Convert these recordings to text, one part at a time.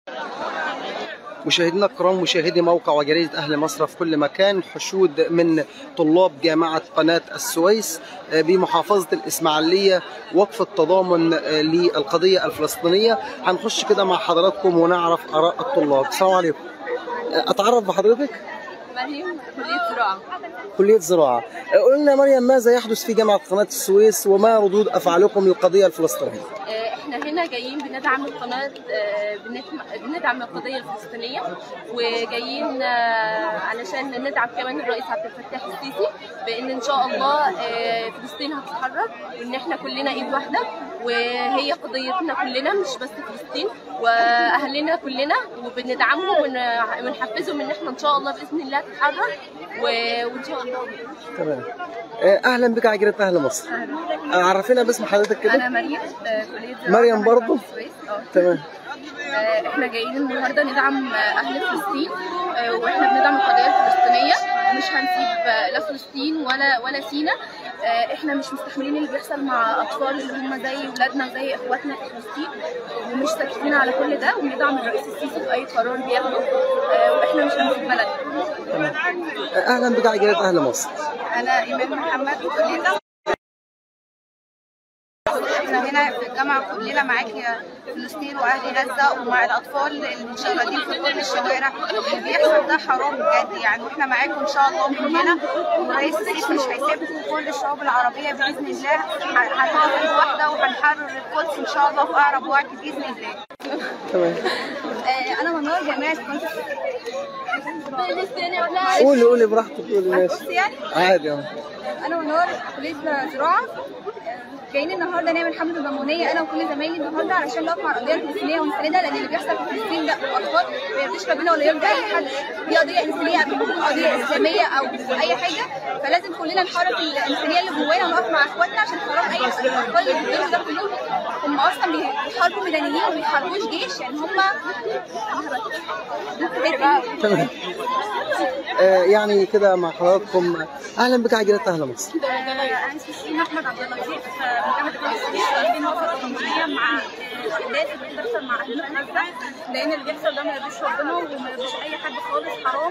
مشاهدينا الكرام مشاهدي موقع وجريدة أهل مصر في كل مكان حشود من طلاب جامعة قناة السويس بمحافظة الإسماعيلية وقف التضامن للقضية الفلسطينية هنخش كده مع حضراتكم ونعرف آراء الطلاب السلام عليكم أتعرف بحضرتك مريم كلية زراعة كلية زراعة قلنا يا مريم ماذا يحدث في جامعة قناة السويس وما ردود أفعالكم للقضية الفلسطينية آه، احنا هنا جايين بندعم القناة آه، بنت- بندعم القضية الفلسطينية وجايين آه، علشان ندعم كمان الرئيس عبد الفتاح السيسي بان ان شاء الله آه، فلسطين هتتحرر وان احنا كلنا ايد واحدة وهي قضيتنا كلنا مش بس فلسطين واهلنا كلنا وبندعمهم ون- ونحفزهم ان احنا ان شاء الله باذن الله تتحرر و- وان شاء الله تمام آه، أهلا بك على جريدة أهل مصر آه، عرفينا باسم حضرتك كده انا مريم آه، كليه زراعه مريم جامعة برضو؟ السويس اه تمام آه، احنا جايين النهارده ندعم آه، اهل فلسطين آه، واحنا بندعم القضيه الفلسطينيه مش هنسيب آه، لا فلسطين ولا ولا سينا آه، احنا مش مستحملين اللي بيحصل مع اطفال اللي هم زي ولادنا وزي اخواتنا في فلسطين ومش ساكتين على كل ده وندعم الرئيس السيسي في اي قرار بياخده آه، واحنا مش هنسيب بلدنا آه، أهلا بك على جريدة أهل مصر انا ايمان محمد كليه احنا هنا في الجامعة كلنا معاك يا فلسطين وأهل غزة ومع الأطفال المشردين في كل الشوارع اللي بيحصل ده حرام بجد يعني واحنا معاكم إن شاء الله من هنا والرئيس السيسي مش هيسيبكم كل الشعوب العربية بإذن الله ه- هنقف إيد واحدة وهنحرر القدس إن شاء الله في أقرب وقت بإذن الله. تمام أنا منار جماعة كنت قولي قولي براحتك قولي ماشي بص يعني عادي اه انا ونار كليه زراعه جايين النهارده نعمل حمله ضمانيه انا وكل زمايلي النهارده علشان نقف مع القضيه الفلسطينيه ونساندها لان اللي بيحصل في فلسطين ده اطفال ما يرضيش ربنا ولا يرضي اي حد دي قضيه انسانيه قبل ما تكون قضيه اسلاميه او اي حاجه فلازم كلنا نحرك الانسانيه اللي جوانا ونقف مع اخواتنا عشان حرام اي الاطفال اللي بيتضربوا ده كلهم هم اصلا بيحاربوا مدنيين وما بيحاربوش جيش يعني هم تمام آه، يعني كده مع حضراتكم اهلا بك على جريدة اهل مصر انا اسمي احمد عبد اللطيف من جامعه الكليه عايزين وقفه قانونيه مع الاحداث اللي بتحصل مع اهلنا في غزه لان اللي بيحصل ده ما يرضيش ربنا وما يرضيش اي حد خالص حرام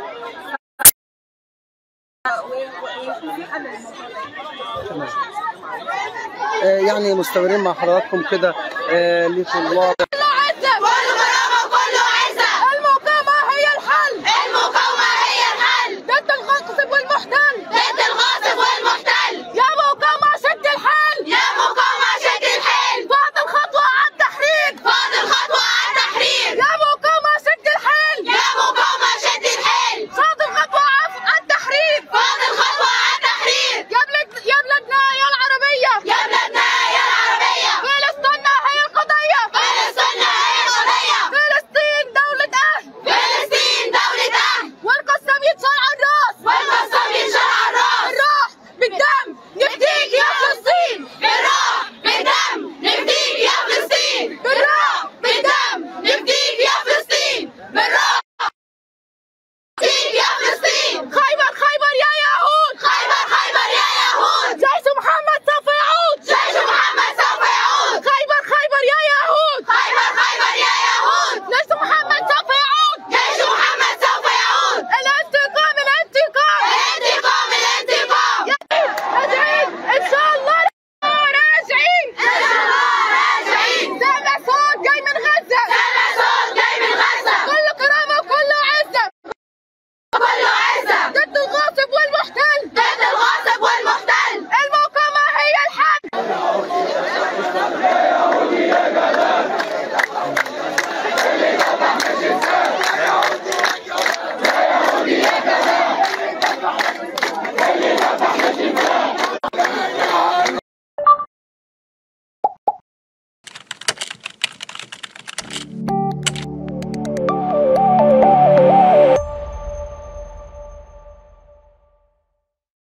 ويكون في حل للموضوع ده تمام آه، يعني مستمرين مع حضراتكم كده آه، لطلاب كله كرامة وكله عزة المقاومة هي الحل المقاومة هي الحل ضد الغاصب والمحتل ضد الغاصب والمحتل يا مقاومة شد الحيل يا مقاومة شد الحيل فاضل خطوة على التحرير فاضل خطوة على التحرير يا مقاومة شد الحيل يا مقاومة شد الحيل فاضل خطوة على التحرير فاضل خطوة على التحرير يا بلد يا بلدنا يا العربية يا بلدنا يا العربية فلسطين هي القضية فلسطين هي القضية فلسطين دولة أهل فلسطين دولة أهل والقسم يتشال على الراس والقسم يتشال على الراس بالروح بالدم نفديك يا فلسطين بالروح بالدم نفديك يا فلسطين بالروح بالدم نفديك يا فلسطين بالروح نفديك يا فلسطين خيبر خيبر يا يهود خيبر خيبر يا يهود جيش محمد سوف يعود جيش محمد سوف يعود خيبر خيبر يا يهود خيبر خيبر يا يهود جيش محمد